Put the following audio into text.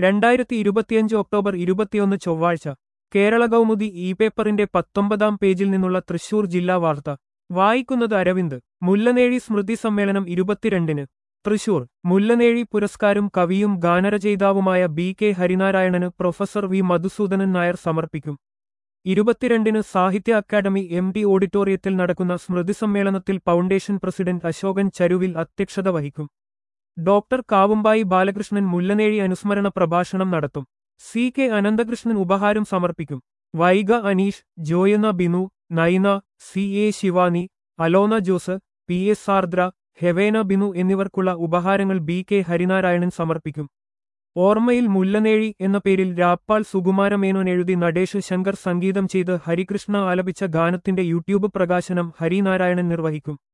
രണ്ടായിരത്തി ഇരുപത്തിയഞ്ച് ഒക്ടോബർ ഇരുപത്തിയൊന്ന് ചൊവ്വാഴ്ച കേരള കൗമുദി ഇ പേപ്പറിന്റെ പത്തൊമ്പതാം പേജിൽ നിന്നുള്ള തൃശൂർ ജില്ലാ വാർത്ത വായിക്കുന്നത് അരവിന്ദ് മുല്ലനേഴി സ്മൃതി സമ്മേളനം ഇരുപത്തിരണ്ടിന് തൃശൂർ മുല്ലനേഴി പുരസ്കാരം കവിയും ഗാനരചയിതാവുമായ ബി കെ ഹരിനാരായണന് പ്രൊഫസർ വി മധുസൂദനൻ നായർ സമർപ്പിക്കും ഇരുപത്തിരണ്ടിന് സാഹിത്യ അക്കാദമി എം ഡി ഓഡിറ്റോറിയത്തിൽ നടക്കുന്ന സ്മൃതി സമ്മേളനത്തിൽ ഫൗണ്ടേഷൻ പ്രസിഡന്റ് അശോകൻ ചരുവിൽ അധ്യക്ഷത വഹിക്കും ഡോക്ടർ കാവുമ്പായി ബാലകൃഷ്ണൻ മുല്ലനേഴി അനുസ്മരണ പ്രഭാഷണം നടത്തും സി കെ അനന്തകൃഷ്ണൻ ഉപഹാരം സമർപ്പിക്കും Vaiga Aneesh Joyana Binu Naina C A Shivani Alona Jose P S Ardra Hevena Binu എന്നിവർക്കുള്ള ഉപഹാരങ്ങൾ ബി കെ ഹരിനാരായണൻ സമർപ്പിക്കും ഓർമ്മയിൽ മുല്ലനേഴി എന്ന പേരിൽ രാപ്പാൾ സുകുമാരമേനോൻ എഴുതി നടേഷ് ശങ്കർ സംഗീതം ചെയ്ത് ഹരികൃഷ്ണ ആലപിച്ച ഗാനത്തിന്റെ യൂട്യൂബ് പ്രകാശനം ഹരിനാരായണൻ നിർവഹിക്കും